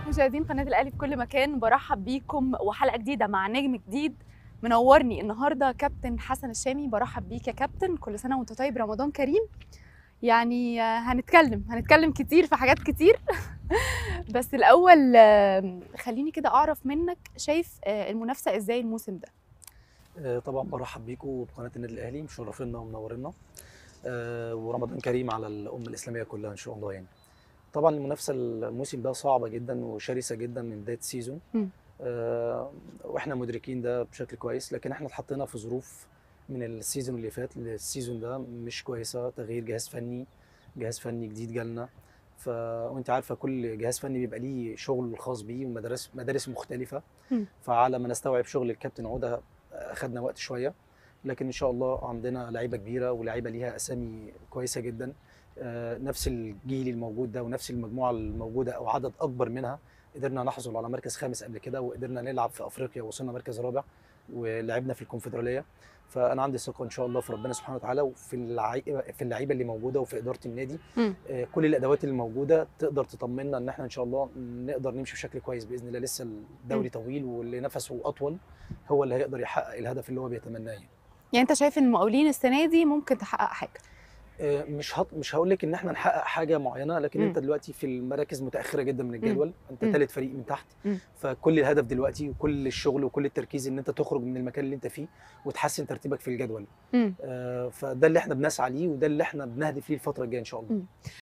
مشاهدين قناه الاهلي في كل مكان برحب بيكم وحلقه جديده مع نجم جديد منورني النهارده كابتن حسن الشامي برحب بيك يا كابتن كل سنه وانت طيب رمضان كريم يعني آه، هنتكلم هنتكلم كتير في حاجات كتير بس الاول آه، خليني كده اعرف منك شايف آه، المنافسه ازاي الموسم ده آه، طبعا برحب بيكم بقناه النادي الاهلي مشرفينا ومنورينا آه، ورمضان كريم على الامه الاسلاميه كلها ان شاء الله يعني طبعا المنافسه الموسم ده صعبه جدا وشرسه جدا من بدايه السيزون مم. آه، واحنا مدركين ده بشكل كويس لكن احنا اتحطينا في ظروف من السيزون اللي فات للسيزون ده مش كويسه تغيير جهاز فني جهاز فني جديد جالنا ف وانت عارفه كل جهاز فني بيبقى ليه شغل الخاص بيه ومدارس مدارس مختلفه مم. فعلى ما نستوعب شغل الكابتن عوده اخذنا وقت شويه لكن ان شاء الله عندنا لعيبه كبيره ولاعيبه ليها اسامي كويسه جدا آه، نفس الجيل الموجود ده ونفس المجموعه الموجوده او عدد اكبر منها قدرنا نحصل على مركز خامس قبل كده وقدرنا نلعب في افريقيا ووصلنا مركز رابع ولعبنا في الكونفدراليه فانا عندي ثقه ان شاء الله في ربنا سبحانه وتعالى وفي اللعيبه في اللعيبه اللي موجوده وفي اداره النادي مم. آه، كل الادوات اللي موجوده تقدر تطمنا ان احنا ان شاء الله نقدر نمشي بشكل كويس باذن الله لسه الدوري طويل واللي نفسه اطول هو اللي هيقدر يحقق الهدف اللي هو بيتمناه يعني. يعني انت شايف ان المقاولين السنه دي ممكن تحقق حاجه آه، مش هط... مش هقول لك ان احنا نحقق حاجه معينه لكن مم. انت دلوقتي في المراكز متاخره جدا من الجدول انت مم. ثالث فريق من تحت مم. فكل الهدف دلوقتي وكل الشغل وكل التركيز ان انت تخرج من المكان اللي انت فيه وتحسن ترتيبك في الجدول مم. آه، فده اللي احنا بنسعى ليه وده اللي احنا بنهدف ليه الفتره الجايه ان شاء الله مم.